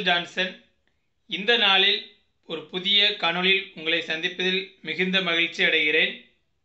Michael Johnson இந்த நாளில் ஒரு புதிய காணொளியில் உங்களை சந்திப்பதில் மிகுந்த மகிழ்ச்சி அடைகிறேன்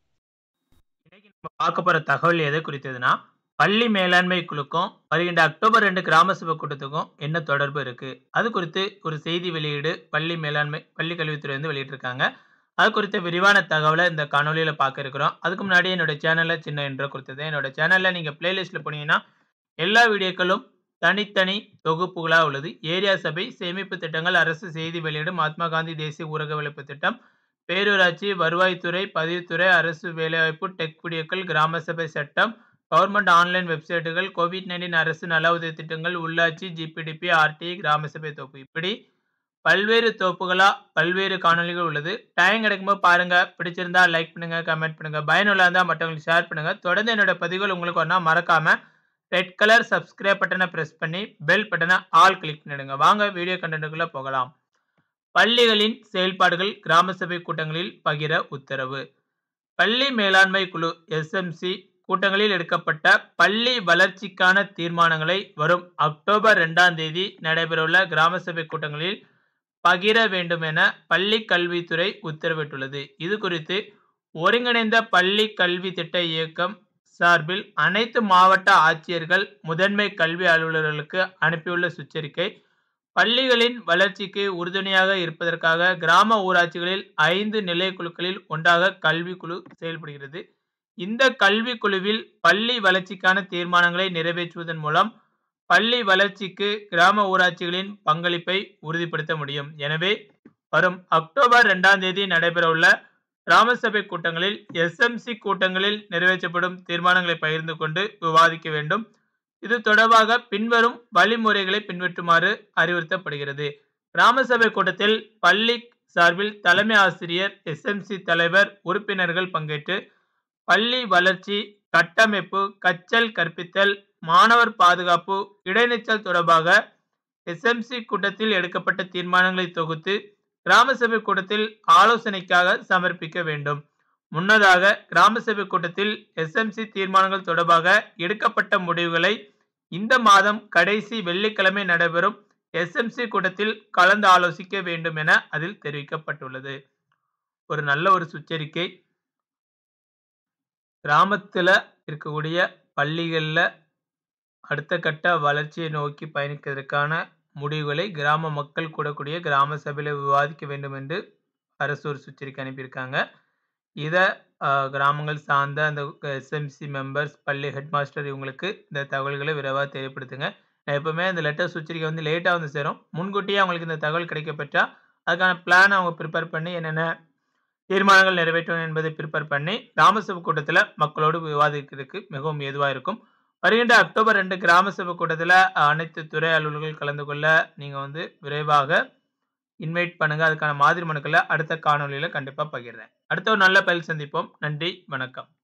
இன்னைக்கு நம்ம பார்க்க போற தகவல் எதை குறித்ததுன்னா பள்ளி மேலாண்மை குழுக்கும் வருகின்ற அக்டோபர் ரெண்டு கிராம சபை கூட்டத்துக்கும் என்ன தொடர்பு இருக்கு அது குறித்து ஒரு செய்தி வெளியீடு பள்ளி மேலாண்மை பள்ளி கல்வித்துறை வந்து வெளியிட்டிருக்காங்க அது குறித்த விரிவான தகவலை இந்த காணொலியில பார்க்க இருக்கிறோம் அதுக்கு முன்னாடி என்னோட சேனல்ல சின்ன இன்ட்ரோ கொடுத்தது என்னோட சேனல்ல நீங்க பிளேலிஸ்ட்ல போனீங்கன்னா எல்லா வீடியோக்களும் தனித்தனி தொகுப்புகளாக உள்ளது ஏரியா சபை சேமிப்பு திட்டங்கள் அரசு செய்தி வெளியீடு மகாத்மா காந்தி தேசிய ஊரக வேலைப்பு திட்டம் பேரூராட்சி வருவாய்த்துறை பதிவுத்துறை அரசு வேலைவாய்ப்பு டெக் வீடியோக்கள் கிராம சபை சட்டம் கவர்மெண்ட் ஆன்லைன் வெப்சைட்டுகள் கோவிட் நைன்டீன் அரசு நல உதவி திட்டங்கள் உள்ளாட்சி ஜிபிடிபி ஆர்டி கிராம சபை தொகுப்பு இப்படி பல்வேறு தொகுப்புகளா பல்வேறு காணொலிகள் உள்ளது டைம் கிடைக்கும்போது பாருங்க பிடிச்சிருந்தா லைக் பண்ணுங்க கமெண்ட் பண்ணுங்க பயனுள்ள இருந்தா மற்றவங்களுக்கு ஷேர் பண்ணுங்க தொடர்ந்து என்னோட பதிவுகள் உங்களுக்கு ஒன்றா மறக்காம ரெட் கலர் சப்ஸ்கிரைப் பட்டனை பிரஸ் பண்ணி பெல் பட்டனை ஆல் கிளிக் பண்ணிடுங்க வாங்க வீடியோ கண்டென்ட்டுக்குள்ள போகலாம் பள்ளிகளின் செயல்பாடுகள் கிராம சபை கூட்டங்களில் பகிர உத்தரவு பள்ளி மேலாண்மை குழு எஸ்எம்சி கூட்டங்களில் எடுக்கப்பட்ட பள்ளி வளர்ச்சிக்கான தீர்மானங்களை வரும் அக்டோபர் ரெண்டாம் தேதி நடைபெறவுள்ள கிராம சபை கூட்டங்களில் பகிர வேண்டும் என பள்ளி கல்வித்துறை உத்தரவிட்டுள்ளது இது குறித்து ஒருங்கிணைந்த பள்ளி கல்வி திட்ட இயக்கம் சார்பில் அனைத்து மாவட்ட ஆட்சியர்கள் முதன்மை கல்வி அலுவலர்களுக்கு அனுப்பியுள்ள சுற்றறிக்கை பள்ளிகளின் வளர்ச்சிக்கு உறுதுணையாக இருப்பதற்காக கிராம ஊராட்சிகளில் ஐந்து நிலை குழுக்களில் ஒன்றாக கல்வி குழு செயல்படுகிறது இந்த கல்வி குழுவில் பள்ளி வளர்ச்சிக்கான தீர்மானங்களை நிறைவேற்றுவதன் மூலம் பள்ளி வளர்ச்சிக்கு கிராம ஊராட்சிகளின் பங்களிப்பை உறுதிப்படுத்த முடியும் எனவே வரும் அக்டோபர் இரண்டாம் தேதி நடைபெறவுள்ள கிராம சபை கூட்டங்களில் எஸ்எம்சி கூட்டங்களில் நிறைவேற்றப்படும் தீர்மானங்களை பகிர்ந்து கொண்டு விவாதிக்க வேண்டும் இது தொடர்பாக பின்வரும் வழிமுறைகளை பின்பற்றுமாறு அறிவுறுத்தப்படுகிறது கிராம சபை கூட்டத்தில் பள்ளி சார்பில் தலைமை ஆசிரியர் எஸ்எம்சி தலைவர் உறுப்பினர்கள் பங்கேற்று பள்ளி வளர்ச்சி கட்டமைப்பு கற்றல் கற்பித்தல் மாணவர் பாதுகாப்பு இடைநிற்றல் தொடர்பாக எஸ்எம்சி கூட்டத்தில் எடுக்கப்பட்ட தீர்மானங்களை தொகுத்து கிராம சபை கூட்டத்தில் ஆலோசனைக்காக சமர்ப்பிக்க வேண்டும் முன்னதாக கிராம சபை கூட்டத்தில் எஸ்எம்சி தீர்மானங்கள் தொடர்பாக எடுக்கப்பட்ட முடிவுகளை இந்த மாதம் கடைசி வெள்ளிக்கிழமை நடைபெறும் எஸ்எம்சி கூட்டத்தில் கலந்து ஆலோசிக்க வேண்டும் என அதில் தெரிவிக்கப்பட்டுள்ளது ஒரு நல்ல ஒரு சுச்சரிக்கை கிராமத்தில் இருக்கக்கூடிய பள்ளிகளில் அடுத்த கட்ட வளர்ச்சியை நோக்கி பயணிக்கிறதுக்கான முடிவுகளை கிராம மக்கள் கூடக்கூடிய கிராம சபையில் விவாதிக்க வேண்டும் என்று அரசு ஒரு சுச்சரிக்கை அனுப்பியிருக்காங்க இதை கிராமங்கள் சார்ந்த அந்த எஸ்எம்சி மெம்பர்ஸ் பள்ளி ஹெட் மாஸ்டர் இவங்களுக்கு இந்த தகவல்களை விரைவாக தெரியப்படுத்துங்க நான் எப்போவுமே இந்த லெட்டர் சுச்சரிக்கை வந்து லேட்டாக வந்து சேரும் முன்கூட்டியே அவங்களுக்கு இந்த தகவல் கிடைக்கப்பெற்றா அதுக்கான பிளான் அவங்க ப்ரிப்பேர் பண்ணி என்னென்ன தீர்மானங்கள் நிறைவேற்றும் என்பதை ப்ரிப்பேர் பண்ணி கிராம சபை கூட்டத்தில் மக்களோடு விவாதிக்கிறதுக்கு மிகவும் ஏதுவாக இருக்கும் வருகின்ற அக்டோபர் ரெண்டு கிராம சபை கூட்டத்தில் அனைத்து துறை அலுவலர்கள் கலந்து கொள்ள நீங்கள் வந்து விரைவாக இன்வைட் பண்ணுங்கள் அதுக்கான மாதிரி மனுக்களை அடுத்த காணொலியில் கண்டிப்பாக பகிர்றேன் அடுத்த ஒரு நல்ல பயில் சந்திப்போம் நன்றி வணக்கம்